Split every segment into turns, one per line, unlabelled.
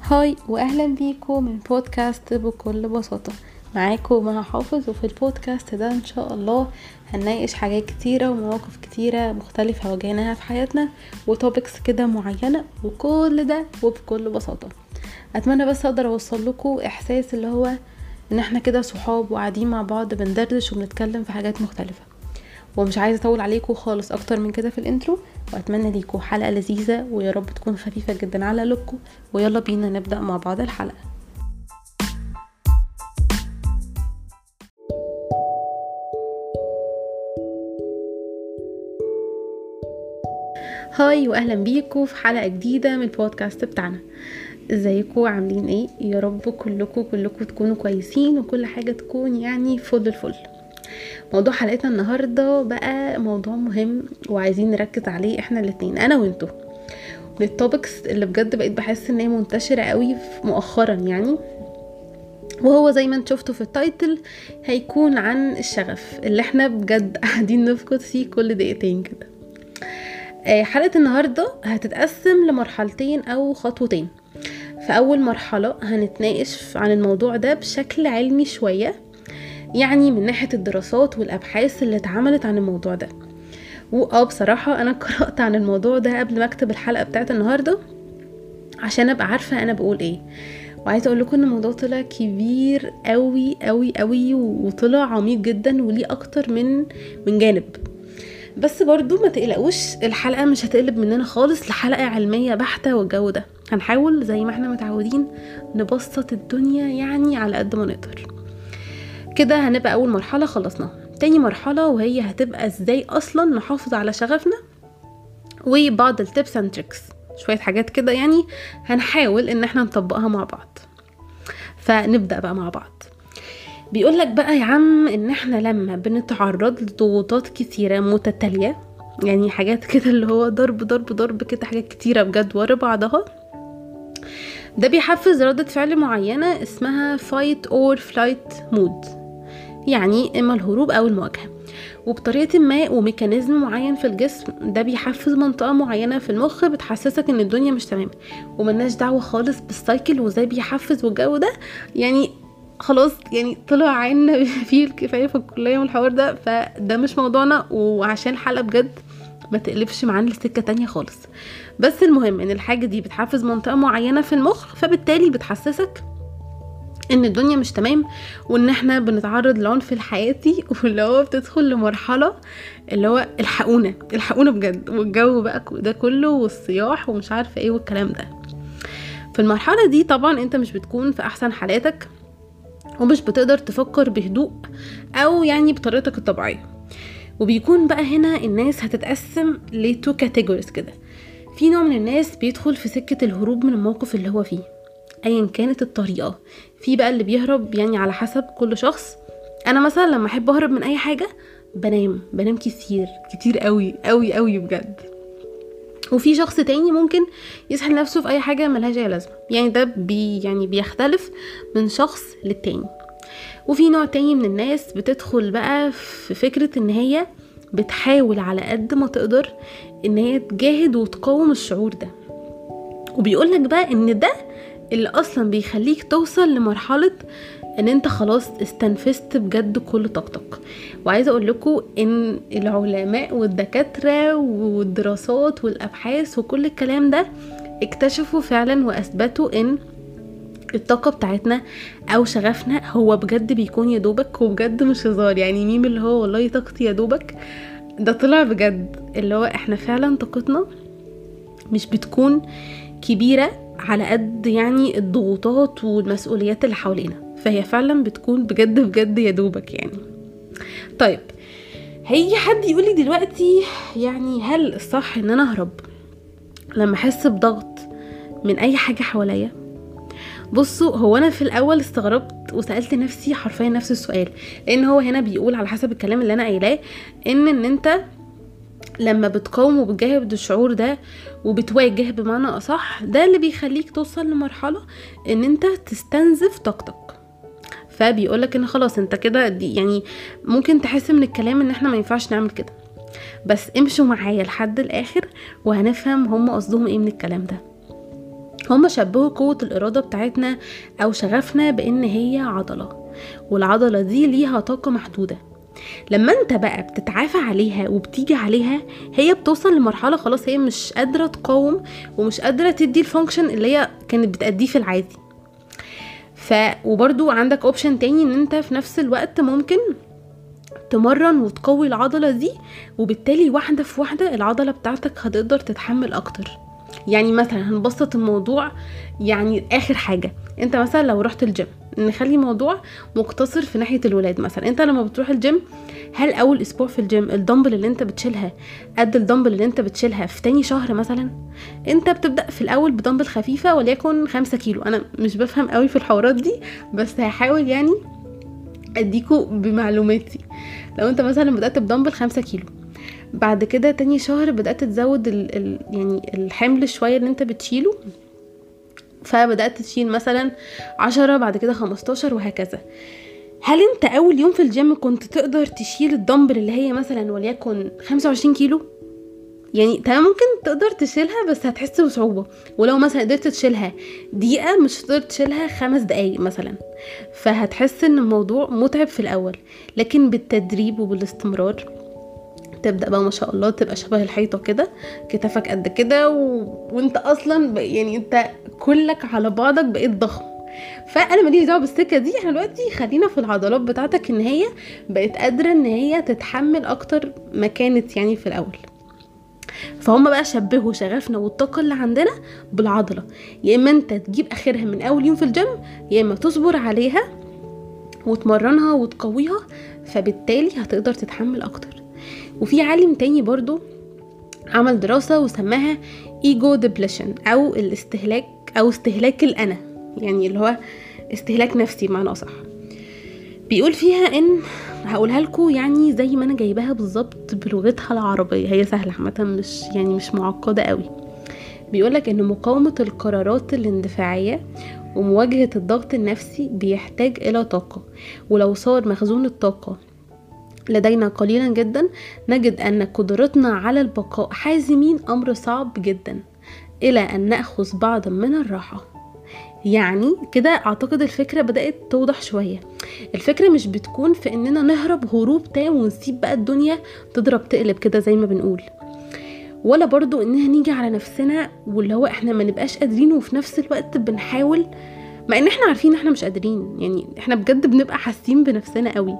هاي واهلا بيكم من بودكاست بكل بساطة معاكم مها حافظ وفي البودكاست ده ان شاء الله هنناقش حاجات كتيرة ومواقف كتيرة مختلفة واجهناها في حياتنا وتوبكس كده معينة وكل ده وبكل بساطة اتمنى بس اقدر اوصل لكم احساس اللي هو ان احنا كده صحاب وقاعدين مع بعض بندردش وبنتكلم في حاجات مختلفة ومش عايزه اطول عليكم خالص اكتر من كده في الانترو واتمنى ليكم حلقه لذيذه ويا رب تكون خفيفه جدا على قلوبكم ويلا بينا نبدا مع بعض الحلقه هاي واهلا بيكم في حلقه جديده من البودكاست بتاعنا ازيكم عاملين ايه يا رب كلكم كلكم تكونوا كويسين وكل حاجه تكون يعني فل الفل موضوع حلقتنا النهارده بقى موضوع مهم وعايزين نركز عليه احنا الاتنين انا وانتو من التوبكس اللي بجد بقيت بحس ان هي منتشره قوي مؤخرا يعني وهو زي ما انت شفتوا في التايتل هيكون عن الشغف اللي احنا بجد قاعدين نفقد فيه كل دقيقتين كده حلقه النهارده هتتقسم لمرحلتين او خطوتين في اول مرحله هنتناقش عن الموضوع ده بشكل علمي شويه يعني من ناحيه الدراسات والابحاث اللي اتعملت عن الموضوع ده واه بصراحه انا قرات عن الموضوع ده قبل ما اكتب الحلقه بتاعت النهارده عشان ابقى عارفه انا بقول ايه وعايزه اقول لكم ان الموضوع طلع كبير قوي قوي قوي وطلع عميق جدا وليه اكتر من من جانب بس برضو ما تقلقوش الحلقه مش هتقلب مننا خالص لحلقه علميه بحته والجو ده هنحاول زي ما احنا متعودين نبسط الدنيا يعني على قد ما نقدر كده هنبقى اول مرحله خلصناها تاني مرحله وهي هتبقى ازاي اصلا نحافظ على شغفنا وبعض التبس اند تريكس شويه حاجات كده يعني هنحاول ان احنا نطبقها مع بعض فنبدا بقى مع بعض بيقول لك بقى يا عم ان احنا لما بنتعرض لضغوطات كتيره متتاليه يعني حاجات كده اللي هو ضرب ضرب ضرب كده حاجات كتيره بجد ورا بعضها ده بيحفز ردة فعل معينة اسمها fight or flight mood يعني إما الهروب أو المواجهة وبطريقة ما وميكانيزم معين في الجسم ده بيحفز منطقة معينة في المخ بتحسسك ان الدنيا مش تمام وملناش دعوة خالص بالسايكل وازاي بيحفز والجو ده يعني خلاص يعني طلع عنا فيه الكفاية في الكلية والحوار ده فده مش موضوعنا وعشان الحلقة بجد ما تقلبش معانا لسكة تانية خالص بس المهم ان الحاجة دي بتحفز منطقة معينة في المخ فبالتالي بتحسسك ان الدنيا مش تمام وان احنا بنتعرض لعنف الحياتي واللي هو بتدخل لمرحلة اللي هو الحقونا الحقونا بجد والجو بقى ده كله والصياح ومش عارفة ايه والكلام ده في المرحلة دي طبعا انت مش بتكون في احسن حالاتك ومش بتقدر تفكر بهدوء او يعني بطريقتك الطبيعية وبيكون بقى هنا الناس هتتقسم لتو كاتيجوريز كده في نوع من الناس بيدخل في سكة الهروب من الموقف اللي هو فيه ايا كانت الطريقة في بقى اللي بيهرب يعني على حسب كل شخص انا مثلا لما احب اهرب من اي حاجة بنام بنام كتير كتير قوي قوي قوي بجد وفي شخص تاني ممكن يسحل نفسه في اي حاجة ملهاش اي لازمة يعني ده بي يعني بيختلف من شخص للتاني وفي نوع تاني من الناس بتدخل بقى في فكرة ان هي بتحاول على قد ما تقدر ان هي تجاهد وتقاوم الشعور ده وبيقولك بقى ان ده اللي اصلا بيخليك توصل لمرحلة ان انت خلاص استنفذت بجد كل طاقتك وعايزه اقول لكم ان العلماء والدكاتره والدراسات والابحاث وكل الكلام ده اكتشفوا فعلا واثبتوا ان الطاقة بتاعتنا او شغفنا هو بجد بيكون يا دوبك وبجد مش هزار يعني ميم اللي هو والله طاقتي يا دوبك ده طلع بجد اللي هو احنا فعلا طاقتنا مش بتكون كبيرة على قد يعني الضغوطات والمسؤوليات اللي حوالينا فهي فعلا بتكون بجد بجد يا دوبك يعني طيب هيجي حد يقول لي دلوقتي يعني هل الصح ان انا اهرب لما احس بضغط من اي حاجه حواليا بصوا هو انا في الاول استغربت وسالت نفسي حرفيا نفس السؤال لان هو هنا بيقول على حسب الكلام اللي انا قايلاه ان ان انت لما بتقاوم وبتجاهد الشعور ده وبتواجه بمعنى اصح ده اللي بيخليك توصل لمرحله ان انت تستنزف طاقتك فبيقولك ان خلاص انت كده يعني ممكن تحس من الكلام ان احنا ما ينفعش نعمل كده بس امشوا معايا لحد الاخر وهنفهم هم قصدهم ايه من الكلام ده هما شبهوا قوة الإرادة بتاعتنا أو شغفنا بإن هي عضلة والعضلة دي ليها طاقة محدودة لما انت بقى بتتعافى عليها وبتيجي عليها هي بتوصل لمرحلة خلاص هي مش قادرة تقاوم ومش قادرة تدي الفانكشن اللي هي كانت بتأديه في العادي ف وبرضو عندك اوبشن تاني ان انت في نفس الوقت ممكن تمرن وتقوي العضلة دي وبالتالي واحدة في واحدة العضلة بتاعتك هتقدر تتحمل اكتر يعني مثلا هنبسط الموضوع يعني اخر حاجة انت مثلا لو رحت الجيم نخلي الموضوع مقتصر في ناحيه الولاد مثلا انت لما بتروح الجيم هل اول اسبوع في الجيم الدمبل اللي انت بتشيلها قد الدمبل اللي انت بتشيلها في تاني شهر مثلا انت بتبدا في الاول بدمبل خفيفه وليكن خمسة كيلو انا مش بفهم قوي في الحوارات دي بس هحاول يعني اديكوا بمعلوماتي لو انت مثلا بدات بدمبل خمسة كيلو بعد كده تاني شهر بدات تزود ال ال يعني الحمل شويه اللي انت بتشيله فبدات تشيل مثلا عشرة بعد كده خمستاشر وهكذا هل انت اول يوم في الجيم كنت تقدر تشيل الدمبل اللي هي مثلا وليكن خمسة وعشرين كيلو يعني تمام ممكن تقدر تشيلها بس هتحس بصعوبة ولو مثلا قدرت تشيلها دقيقة مش هتقدر تشيلها خمس دقايق مثلا فهتحس ان الموضوع متعب في الاول لكن بالتدريب وبالاستمرار تبدا بقى ما شاء الله تبقى شبه الحيطه كده كتافك قد كده و... وانت اصلا يعني انت كلك على بعضك بقيت ضخم فانا ماليش دعوه بالسكه دي احنا دلوقتي خلينا في العضلات بتاعتك ان هي بقت قادره ان هي تتحمل اكتر ما كانت يعني في الاول فهم بقى شبهوا شغفنا والطاقة اللي عندنا بالعضلة يا إما أنت تجيب آخرها من أول يوم في الجيم يا إما تصبر عليها وتمرنها وتقويها فبالتالي هتقدر تتحمل أكتر وفي عالم تاني برضو عمل دراسة وسماها ايجو ديبليشن او الاستهلاك او استهلاك الانا يعني اللي هو استهلاك نفسي بمعنى اصح بيقول فيها ان هقولها لكم يعني زي ما انا جايباها بالظبط بلغتها العربيه هي سهله عامه مش يعني مش معقده قوي بيقولك ان مقاومه القرارات الاندفاعيه ومواجهه الضغط النفسي بيحتاج الى طاقه ولو صار مخزون الطاقه لدينا قليلا جدا نجد أن قدرتنا على البقاء حازمين أمر صعب جدا إلى أن نأخذ بعضا من الراحة يعني كده اعتقد الفكره بدات توضح شويه الفكره مش بتكون في اننا نهرب هروب تام ونسيب بقى الدنيا تضرب تقلب كده زي ما بنقول ولا برضو اننا نيجي على نفسنا واللي هو احنا ما نبقاش قادرين وفي نفس الوقت بنحاول مع ان احنا عارفين احنا مش قادرين يعني احنا بجد بنبقى حاسين بنفسنا قوي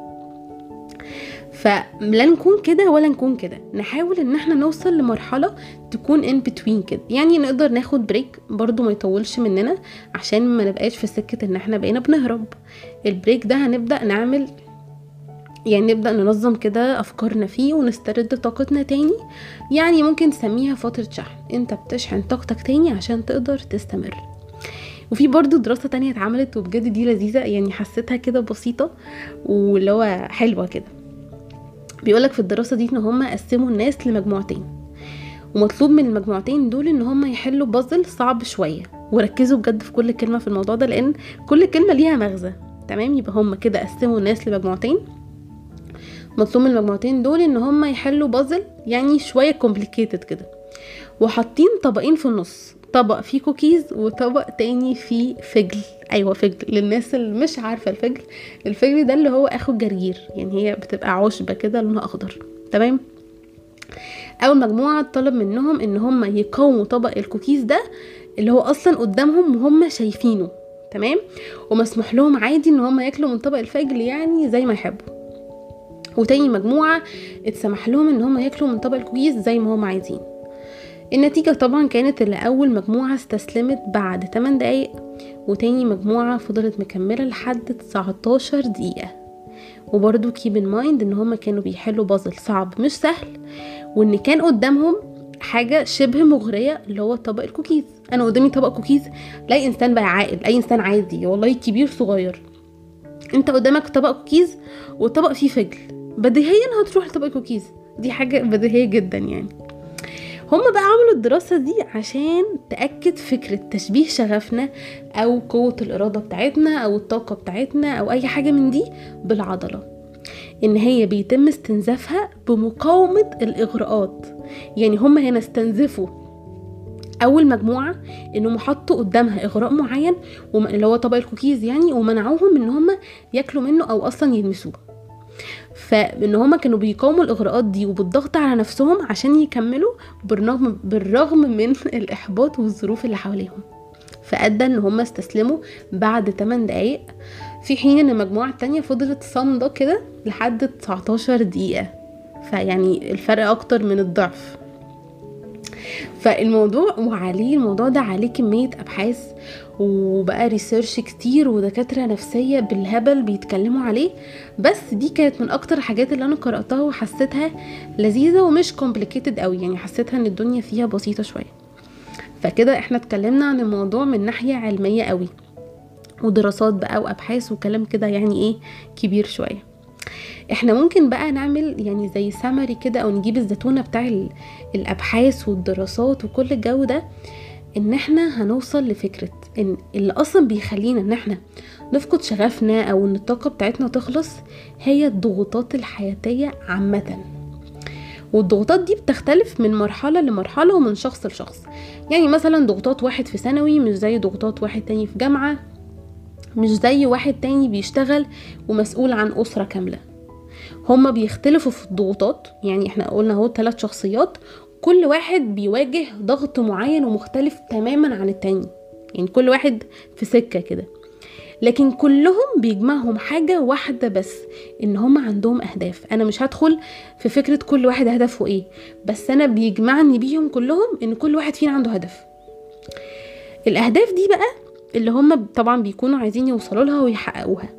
فلا نكون كده ولا نكون كده نحاول ان احنا نوصل لمرحلة تكون ان بتوين كده يعني نقدر ناخد بريك برضو ما يطولش مننا عشان ما نبقاش في سكة ان احنا بقينا بنهرب البريك ده هنبدأ نعمل يعني نبدأ ننظم كده أفكارنا فيه ونسترد طاقتنا تاني يعني ممكن تسميها فترة شحن انت بتشحن طاقتك تاني عشان تقدر تستمر وفي برضو دراسة تانية اتعملت وبجد دي لذيذة يعني حسيتها كده بسيطة واللي هو حلوة كده بيقولك في الدراسة دي ان هم قسموا الناس لمجموعتين ومطلوب من المجموعتين دول ان هم يحلوا بازل صعب شوية وركزوا بجد في كل كلمة في الموضوع ده لان كل كلمة ليها مغزى تمام يبقى هم كده قسموا الناس لمجموعتين مطلوب من المجموعتين دول ان هم يحلوا بازل يعني شوية كومبليكيتد كده وحاطين طبقين في النص طبق فيه كوكيز وطبق تاني فيه فجل ايوه فجل للناس اللي مش عارفه الفجل الفجل ده اللي هو اخو الجرجير يعني هي بتبقى عشبه كده لونها اخضر تمام اول مجموعه طلب منهم ان هم يقاوموا طبق الكوكيز ده اللي هو اصلا قدامهم وهم شايفينه تمام ومسموح لهم عادي ان هم ياكلوا من طبق الفجل يعني زي ما يحبوا وتاني مجموعه اتسمح لهم ان هم ياكلوا من طبق الكوكيز زي ما هم عايزين النتيجة طبعا كانت اللي أول مجموعة استسلمت بعد 8 دقايق وتاني مجموعة فضلت مكملة لحد 19 دقيقة وبرضو كيب ان مايند ان هما كانوا بيحلوا بازل صعب مش سهل وان كان قدامهم حاجة شبه مغرية اللي هو طبق الكوكيز انا قدامي طبق كوكيز لا انسان بقى عاقل اي انسان عادي والله كبير صغير انت قدامك طبق كوكيز وطبق فيه فجل بديهيا هتروح لطبق الكوكيز دي حاجة بديهية جدا يعني هم بقى عملوا الدراسة دي عشان تأكد فكرة تشبيه شغفنا أو قوة الإرادة بتاعتنا أو الطاقة بتاعتنا أو أي حاجة من دي بالعضلة إن هي بيتم استنزافها بمقاومة الإغراءات يعني هم هنا استنزفوا اول مجموعه انهم حطوا قدامها اغراء معين اللي هو طبق الكوكيز يعني ومنعوهم ان هم ياكلوا منه او اصلا يلمسوه فان هما كانوا بيقاوموا الاغراءات دي وبالضغط على نفسهم عشان يكملوا بالرغم بالرغم من الاحباط والظروف اللي حواليهم فادى ان هما استسلموا بعد 8 دقايق في حين ان المجموعه التانية فضلت صامده كده لحد 19 دقيقه فيعني الفرق اكتر من الضعف فالموضوع وعليه الموضوع ده عليه كمية أبحاث وبقى ريسيرش كتير ودكاترة نفسية بالهبل بيتكلموا عليه بس دي كانت من أكتر الحاجات اللي أنا قرأتها وحسيتها لذيذة ومش كومبليكيتد قوي يعني حسيتها إن الدنيا فيها بسيطة شوية فكده احنا اتكلمنا عن الموضوع من ناحية علمية قوي ودراسات بقى وأبحاث وكلام كده يعني ايه كبير شوية احنا ممكن بقى نعمل يعني زي سمري كده او نجيب الزتونه بتاع الابحاث والدراسات وكل الجو ده ان احنا هنوصل لفكره ان اللي اصلا بيخلينا ان احنا نفقد شغفنا او ان الطاقه بتاعتنا تخلص هي الضغوطات الحياتيه عامه والضغوطات دي بتختلف من مرحلة لمرحلة ومن شخص لشخص يعني مثلا ضغوطات واحد في ثانوي مش زي ضغوطات واحد تاني في جامعة مش زي واحد تاني بيشتغل ومسؤول عن أسرة كاملة هما بيختلفوا في الضغوطات يعني احنا قلنا اهو ثلاث شخصيات كل واحد بيواجه ضغط معين ومختلف تماما عن التاني يعني كل واحد في سكة كده لكن كلهم بيجمعهم حاجة واحدة بس ان هما عندهم اهداف انا مش هدخل في فكرة كل واحد هدفه ايه بس انا بيجمعني بيهم كلهم ان كل واحد فينا عنده هدف الاهداف دي بقى اللي هما طبعا بيكونوا عايزين يوصلوا لها ويحققوها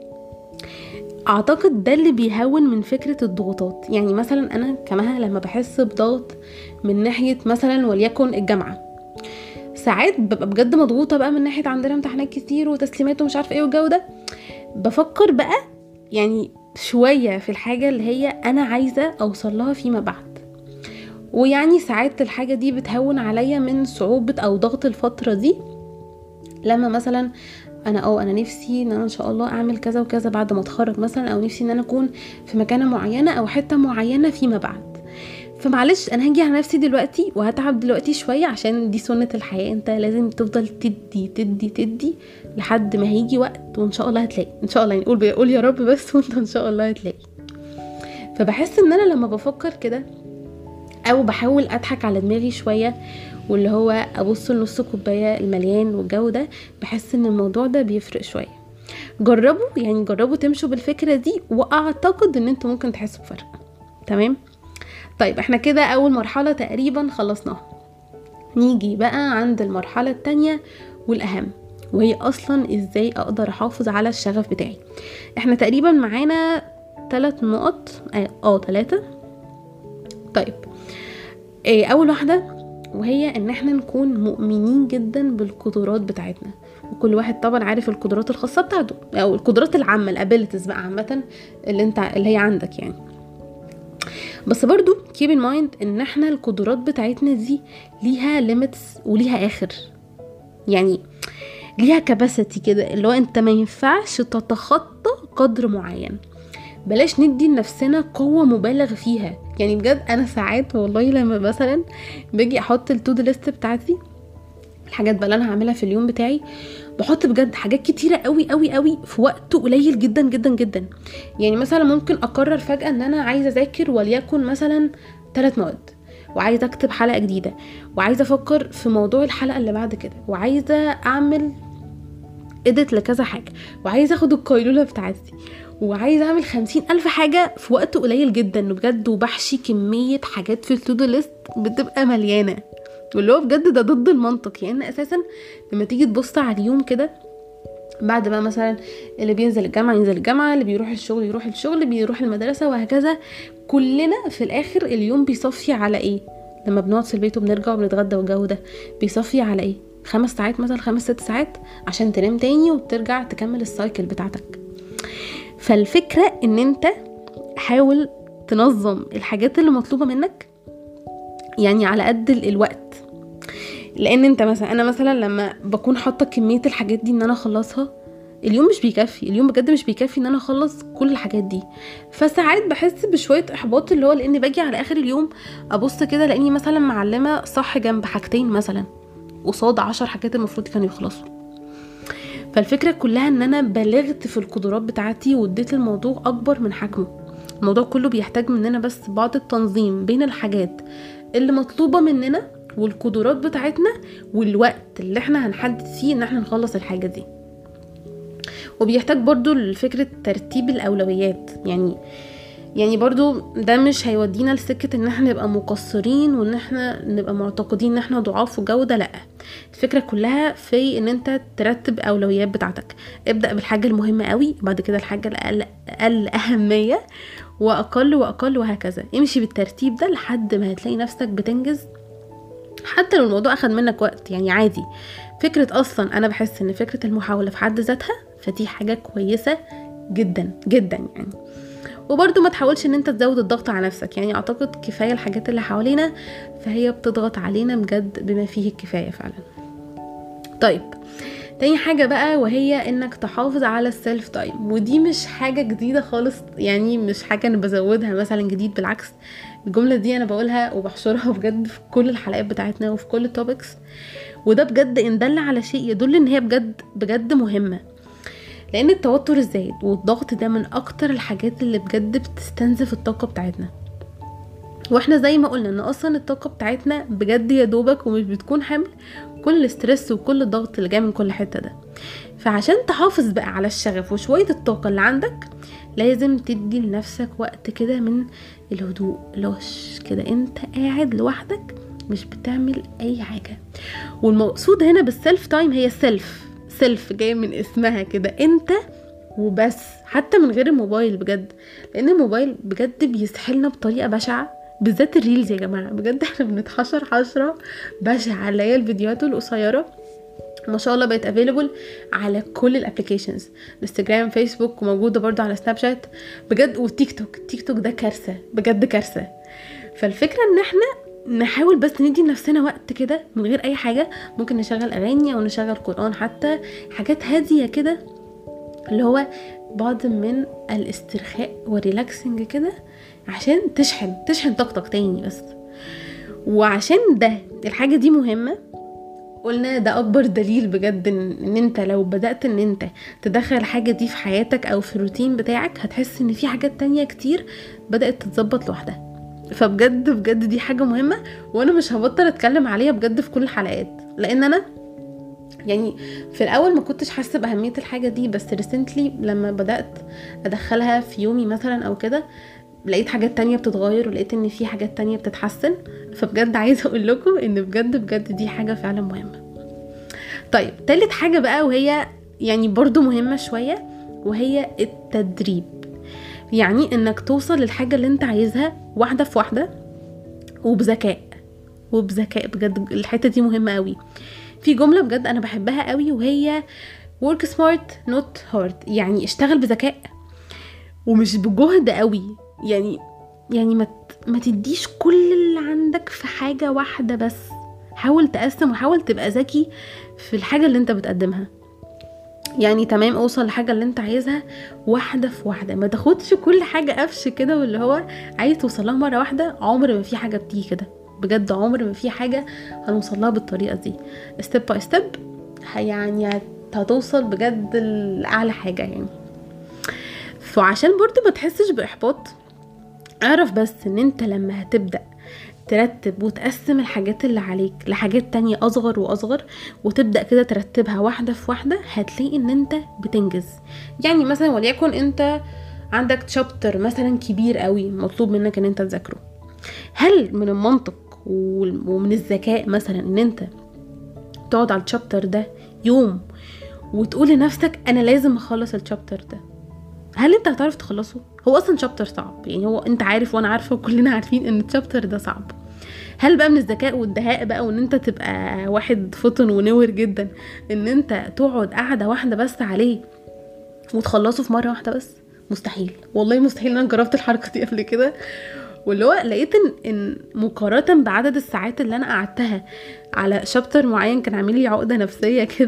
اعتقد ده اللي بيهون من فكره الضغوطات يعني مثلا انا كمها لما بحس بضغط من ناحيه مثلا وليكن الجامعه ساعات ببقى بجد مضغوطه بقى من ناحيه عندنا امتحانات كتير وتسليمات ومش عارفه ايه والجو ده بفكر بقى يعني شويه في الحاجه اللي هي انا عايزه اوصل لها فيما بعد ويعني ساعات الحاجه دي بتهون عليا من صعوبه او ضغط الفتره دي لما مثلا انا اه انا نفسي ان انا ان شاء الله اعمل كذا وكذا بعد ما اتخرج مثلا او نفسي ان انا اكون في مكانه معينه او حته معينه فيما بعد فمعلش انا هاجي على نفسي دلوقتي وهتعب دلوقتي شويه عشان دي سنه الحياه انت لازم تفضل تدي تدي تدي لحد ما هيجي وقت وان شاء الله هتلاقي ان شاء الله يعني قول قول يا رب بس وانت ان شاء الله هتلاقي فبحس ان انا لما بفكر كده او بحاول اضحك على دماغي شويه واللي هو ابص لنص كوبايه المليان والجو ده بحس ان الموضوع ده بيفرق شويه جربوا يعني جربوا تمشوا بالفكره دي واعتقد ان انتوا ممكن تحسوا بفرق تمام طيب احنا كده اول مرحله تقريبا خلصناها نيجي بقى عند المرحله التانية والاهم وهي اصلا ازاي اقدر احافظ على الشغف بتاعي احنا تقريبا معانا ثلاث نقط اه ثلاثة طيب ايه اول واحده وهي ان احنا نكون مؤمنين جدا بالقدرات بتاعتنا وكل واحد طبعا عارف القدرات الخاصه بتاعته او القدرات العامه الابيلتيز بقى عامه اللي انت اللي هي عندك يعني بس برضو keep in mind ان احنا القدرات بتاعتنا دي ليها ليميتس وليها اخر يعني ليها كباسيتي كده اللي هو انت ما ينفعش تتخطى قدر معين بلاش ندي لنفسنا قوه مبالغ فيها يعني بجد انا ساعات والله لما مثلا باجي احط التو دو ليست بتاعتي الحاجات بقى اللي انا هعملها في اليوم بتاعي بحط بجد حاجات كتيرة قوي قوي قوي في وقت قليل جدا جدا جدا يعني مثلا ممكن اقرر فجأة ان انا عايزة اذاكر وليكن مثلا ثلاث مواد وعايزة اكتب حلقة جديدة وعايزة افكر في موضوع الحلقة اللي بعد كده وعايزة اعمل اديت لكذا حاجة وعايزة اخد القيلولة بتاعتي وعايزه اعمل خمسين الف حاجه في وقت قليل جدا بجد وبحشي كميه حاجات في التودو ليست بتبقى مليانه واللي هو بجد ده ضد المنطق يعني اساسا لما تيجي تبص على اليوم كده بعد بقى مثلا اللي بينزل الجامعة ينزل الجامعة اللي بيروح الشغل يروح الشغل بيروح المدرسة وهكذا كلنا في الآخر اليوم بيصفي على ايه لما بنقعد في البيت وبنرجع وبنتغدى والجو ده بيصفي على ايه خمس ساعات مثلا خمس ست ساعات عشان تنام تاني وترجع تكمل السايكل بتاعتك فالفكرة ان انت حاول تنظم الحاجات اللي مطلوبة منك يعني على قد الوقت لان انت مثلا انا مثلا لما بكون حاطه كميه الحاجات دي ان انا اخلصها اليوم مش بيكفي اليوم بجد مش بيكفي ان انا اخلص كل الحاجات دي فساعات بحس بشويه احباط اللي هو لاني باجي على اخر اليوم ابص كده لاني مثلا معلمه صح جنب حاجتين مثلا قصاد عشر حاجات المفروض كانوا يخلصوا فالفكره كلها ان انا بلغت في القدرات بتاعتي واديت الموضوع اكبر من حجمه الموضوع كله بيحتاج مننا بس بعض التنظيم بين الحاجات اللي مطلوبه مننا والقدرات بتاعتنا والوقت اللي احنا هنحدد فيه ان احنا نخلص الحاجه دي وبيحتاج برضو لفكرة ترتيب الأولويات يعني يعني برضو ده مش هيودينا لسكة ان احنا نبقى مقصرين وان احنا نبقى معتقدين ان احنا ضعاف وجودة لا الفكرة كلها في ان انت ترتب اولويات بتاعتك ابدأ بالحاجة المهمة قوي بعد كده الحاجة الاقل اقل اهمية واقل واقل وهكذا امشي بالترتيب ده لحد ما هتلاقي نفسك بتنجز حتى لو الموضوع اخد منك وقت يعني عادي فكرة اصلا انا بحس ان فكرة المحاولة في حد ذاتها فدي حاجة كويسة جدا جدا يعني وبرده ما تحاولش ان انت تزود الضغط على نفسك يعني اعتقد كفاية الحاجات اللي حوالينا فهي بتضغط علينا بجد بما فيه الكفاية فعلا طيب تاني حاجة بقى وهي انك تحافظ على السيلف تايم ودي مش حاجة جديدة خالص يعني مش حاجة انا بزودها مثلا جديد بالعكس الجملة دي انا بقولها وبحشرها بجد في كل الحلقات بتاعتنا وفي كل التوبكس وده بجد ان دل على شيء يدل ان هي بجد بجد مهمة لان التوتر الزايد والضغط ده من اكتر الحاجات اللي بجد بتستنزف الطاقة بتاعتنا واحنا زي ما قلنا ان اصلا الطاقة بتاعتنا بجد يا دوبك ومش بتكون حمل كل الاسترس وكل الضغط اللي جاي من كل حتة ده فعشان تحافظ بقى على الشغف وشوية الطاقة اللي عندك لازم تدي لنفسك وقت كده من الهدوء لوش كده انت قاعد لوحدك مش بتعمل اي حاجة والمقصود هنا بالسيلف تايم هي سيلف سيلف جاي من اسمها كده انت وبس حتى من غير الموبايل بجد لان الموبايل بجد بيسحلنا بطريقه بشعه بالذات الريلز يا جماعه بجد احنا بنتحشر حشره بشعه اللي هي الفيديوهات القصيره ما شاء الله بقت افيلبل على كل الابلكيشنز انستجرام فيسبوك وموجوده برضو على سناب شات بجد والتيك توك التيك توك ده كارثه بجد كارثه فالفكره ان احنا نحاول بس ندي لنفسنا وقت كده من غير اي حاجه ممكن نشغل اغاني او نشغل قران حتى حاجات هاديه كده اللي هو بعض من الاسترخاء والريلاكسنج كده عشان تشحن تشحن طاقتك تاني بس وعشان ده الحاجة دي مهمة قلنا ده اكبر دليل بجد ان انت لو بدأت ان انت تدخل الحاجة دي في حياتك او في الروتين بتاعك هتحس ان في حاجات تانية كتير بدأت تتظبط لوحدها فبجد بجد دي حاجة مهمة وانا مش هبطل اتكلم عليها بجد في كل الحلقات لان انا يعني في الاول ما كنتش حاسه باهميه الحاجه دي بس ريسنتلي لما بدات ادخلها في يومي مثلا او كده لقيت حاجات تانية بتتغير ولقيت ان في حاجات تانية بتتحسن فبجد عايزه اقول لكم ان بجد بجد دي حاجه فعلا مهمه طيب تالت حاجه بقى وهي يعني برضو مهمه شويه وهي التدريب يعني انك توصل للحاجه اللي انت عايزها واحده في واحده وبذكاء وبذكاء بجد الحته دي مهمه قوي في جمله بجد انا بحبها قوي وهي work smart not hard يعني اشتغل بذكاء ومش بجهد قوي يعني يعني ما ما تديش كل اللي عندك في حاجه واحده بس حاول تقسم وحاول تبقى ذكي في الحاجه اللي انت بتقدمها يعني تمام اوصل لحاجه اللي انت عايزها واحده في واحده ما تاخدش كل حاجه قفش كده واللي هو عايز توصلها مره واحده عمر ما في حاجه بتيجي كده بجد عمر ما في حاجه هنوصل لها بالطريقه دي ستيب باي ستيب يعني هتوصل بجد لاعلى حاجه يعني فعشان برضو ما تحسش باحباط اعرف بس ان انت لما هتبدا ترتب وتقسم الحاجات اللي عليك لحاجات تانية أصغر وأصغر وتبدأ كده ترتبها واحدة في واحدة هتلاقي إن أنت بتنجز يعني مثلا وليكن أنت عندك تشابتر مثلا كبير قوي مطلوب منك ان انت تذاكره هل من المنطق ومن الذكاء مثلا ان انت تقعد على الشابتر ده يوم وتقول لنفسك انا لازم اخلص الشابتر ده هل انت هتعرف تخلصه هو اصلا شابتر صعب يعني هو انت عارف وانا عارفه وكلنا عارفين ان الشابتر ده صعب هل بقى من الذكاء والدهاء بقى وان انت تبقى واحد فطن ونور جدا ان انت تقعد قاعده واحده بس عليه وتخلصه في مره واحده بس مستحيل والله مستحيل انا جربت الحركه دي قبل كده واللي هو لقيت ان ان مقارنه بعدد الساعات اللي انا قعدتها على شابتر معين كان عامل لي عقده نفسيه كده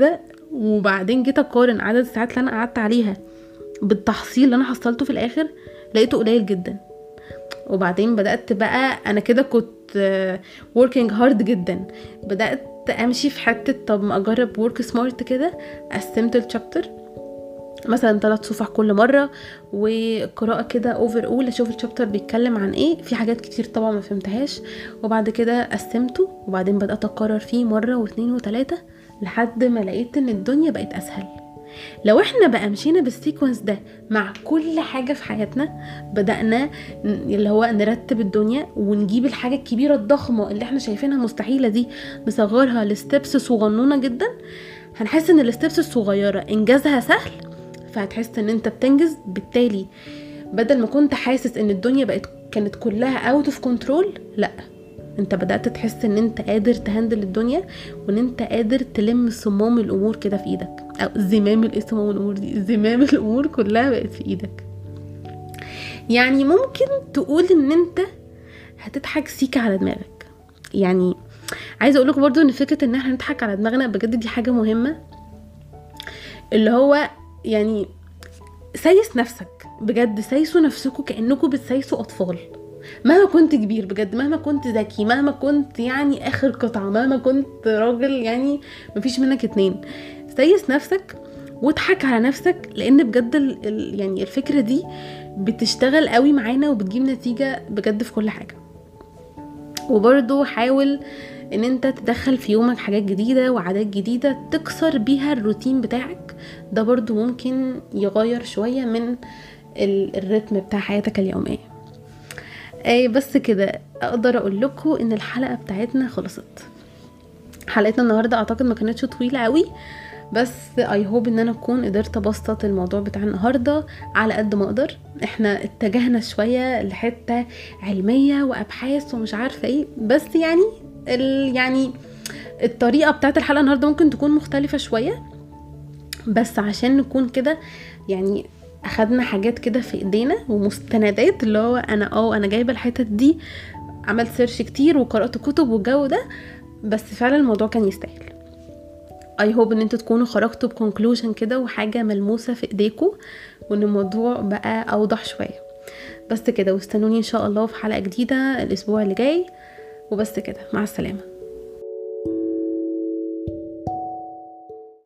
وبعدين جيت اقارن عدد الساعات اللي انا قعدت عليها بالتحصيل اللي انا حصلته في الاخر لقيته قليل جدا وبعدين بدات بقى انا كده كنت working hard جدا بدات امشي في حته طب ما اجرب ورك سمارت كده قسمت الشابتر مثلا ثلاث صفح كل مره وقراءه كده اوفر اول اشوف الشابتر بيتكلم عن ايه في حاجات كتير طبعا ما فهمتهاش وبعد كده قسمته وبعدين بدات اكرر فيه مره واثنين وثلاثه لحد ما لقيت ان الدنيا بقت اسهل لو احنا بقى مشينا بالسيكونس ده مع كل حاجه في حياتنا بدانا اللي هو نرتب الدنيا ونجيب الحاجه الكبيره الضخمه اللي احنا شايفينها مستحيله دي نصغرها لستبس صغنونه جدا هنحس ان الستبس الصغيره انجازها سهل فهتحس ان انت بتنجز بالتالي بدل ما كنت حاسس ان الدنيا بقت كانت كلها اوت اوف كنترول لا انت بدات تحس ان انت قادر تهندل الدنيا وان انت قادر تلم صمام الامور كده في ايدك او زمام ايه صمام الامور دي زمام الامور كلها بقت في ايدك يعني ممكن تقول ان انت هتضحك سيكا على دماغك يعني عايزه اقول لكم برضو ان فكره ان احنا نضحك على دماغنا بجد دي حاجه مهمه اللي هو يعني سايس نفسك بجد سايسوا نفسكم كانكم بتسايسوا اطفال مهما كنت كبير بجد مهما كنت ذكي مهما كنت يعني اخر قطعه مهما كنت راجل يعني مفيش منك اتنين سايس نفسك واضحك على نفسك لان بجد ال ال يعني الفكره دي بتشتغل قوي معانا وبتجيب نتيجه بجد في كل حاجه وبرضو حاول ان انت تدخل في يومك حاجات جديده وعادات جديده تكسر بيها الروتين بتاعك ده برضو ممكن يغير شويه من الريتم بتاع حياتك اليوميه اي بس كده اقدر اقول لكم ان الحلقه بتاعتنا خلصت حلقتنا النهارده اعتقد ما كانتش طويله قوي بس اي هوب ان انا اكون قدرت ابسط الموضوع بتاع النهارده على قد ما اقدر احنا اتجهنا شويه لحته علميه وابحاث ومش عارفه ايه بس يعني ال يعني الطريقه بتاعت الحلقه النهارده ممكن تكون مختلفه شويه بس عشان نكون كده يعني اخدنا حاجات كده في ايدينا ومستندات اللي هو انا اه انا جايبه الحتت دي عملت سيرش كتير وقرات كتب والجو ده بس فعلا الموضوع كان يستاهل اي هوب ان انتوا تكونوا خرجتوا بكونكلوجن كده وحاجه ملموسه في ايديكم وان الموضوع بقى اوضح شويه بس كده واستنوني ان شاء الله في حلقه جديده الاسبوع اللي جاي وبس كده مع السلامه